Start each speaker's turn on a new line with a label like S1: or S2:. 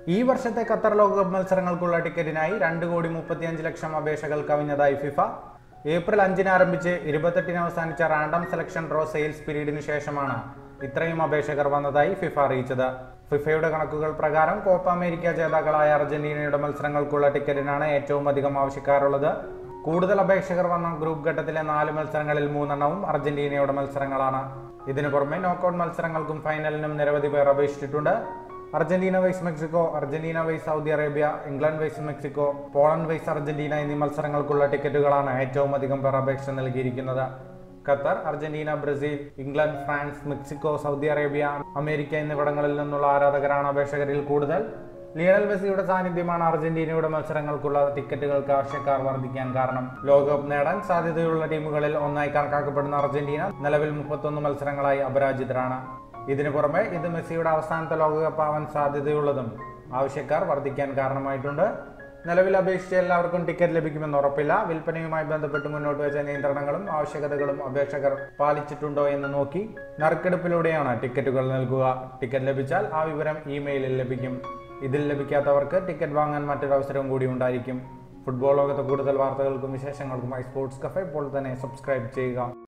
S1: ഈ വർഷത്തെ ഖത്തർ ലോകകപ്പ് മത്സരങ്ങൾക്കുള്ള ടിക്കറ്റിനായി രണ്ട് കോടി മുപ്പത്തിയഞ്ച് ലക്ഷം അപേക്ഷകൾ കവിഞ്ഞതായി ഫിഫ ഏപ്രിൽ അഞ്ചിന് ആരംഭിച്ച് ഇരുപത്തെട്ടിന് അവസാനിച്ച റാൻഡം സെലക്ഷൻ ഡ്രോ സെയിൽസ് പീരീഡിന് ശേഷമാണ് ഇത്രയും അപേക്ഷകർ വന്നതായി ഫിഫ അറിയിച്ചത് ഫിഫയുടെ കണക്കുകൾ പ്രകാരം കോപ്പ അമേരിക്ക ജേതാക്കളായ അർജന്റീനയുടെ മത്സരങ്ങൾക്കുള്ള ടിക്കറ്റിനാണ് ഏറ്റവും അധികം ആവശ്യക്കാരുള്ളത് കൂടുതൽ അപേക്ഷകർ വന്ന ഗ്രൂപ്പ് ഘട്ടത്തിലെ നാല് മത്സരങ്ങളിൽ മൂന്നെണ്ണവും അർജന്റീനയുടെ മത്സരങ്ങളാണ് ഇതിനു പുറമെ നോക്കൌട്ട് മത്സരങ്ങൾക്കും ഫൈനലിനും നിരവധി പേർ അപേക്ഷിച്ചിട്ടുണ്ട് Argentina vs Mexico Argentina vs Saudi Arabia England vs Mexico Poland vs Argentina എന്നീ മത്സരങ്ങൾക്കുള്ള ടിക്കറ്റുകളാണ് ഏറ്റവും അധികം പേർ അപേക്ഷ നൽകിയിരിക്കുന്നത് Qatar Argentina Brazil England France Mexico Saudi Arabia America എന്നിവിടങ്ങളിൽ നിന്നുള്ള ആരാധകരാണ് അപേക്ഷകരിൽ കൂടുതൽ ലിയണൽ മെസ്സിയുടെ സാന്നിധ്യമാണ് അർജന്റീനയുടെ മത്സരങ്ങൾക്കുള്ള ടിക്കറ്റുകൾക്ക് ആവശ്യക്കാർ വർദ്ധിക്കാൻ കാരണം ലോകകപ്പ് നേടാൻ സാധ്യതയുള്ള ടീമുകളിൽ ഒന്നായി കണക്കാക്കപ്പെടുന്ന അർജന്റീന നിലവിൽ മുപ്പത്തൊന്ന് മത്സരങ്ങളായി അപരാജിതരാണ് ഇതിനു പുറമെ ഇത് മെസ്സിയുടെ അവസാനത്തെ ലോകകപ്പ് ആവാൻ സാധ്യതയുള്ളതും ആവശ്യക്കാർ വർദ്ധിക്കാൻ കാരണമായിട്ടുണ്ട് നിലവിൽ അപേക്ഷിച്ച് എല്ലാവർക്കും ടിക്കറ്റ് ലഭിക്കുമെന്ന് ഉറപ്പില്ല വിൽപ്പനയുമായി ബന്ധപ്പെട്ട് മുന്നോട്ട് വെച്ച നിയന്ത്രണങ്ങളും ആവശ്യകതകളും അപേക്ഷകർ പാലിച്ചിട്ടുണ്ടോ എന്ന് നോക്കി നറുക്കെടുപ്പിലൂടെയാണ് ടിക്കറ്റുകൾ നൽകുക ടിക്കറ്റ് ലഭിച്ചാൽ ആ വിവരം ഇമെയിലിൽ ലഭിക്കും ഇതിൽ ലഭിക്കാത്തവർക്ക് ടിക്കറ്റ് വാങ്ങാൻ മറ്റൊരു അവസരവും കൂടി ഉണ്ടായിരിക്കും ഫുട്ബോൾ ലോകത്തെ കൂടുതൽ വാർത്തകൾക്കും വിശേഷങ്ങൾക്കുമായി സ്പോർട്സ് കഫേ ഇപ്പോൾ തന്നെ സബ്സ്ക്രൈബ് ചെയ്യുക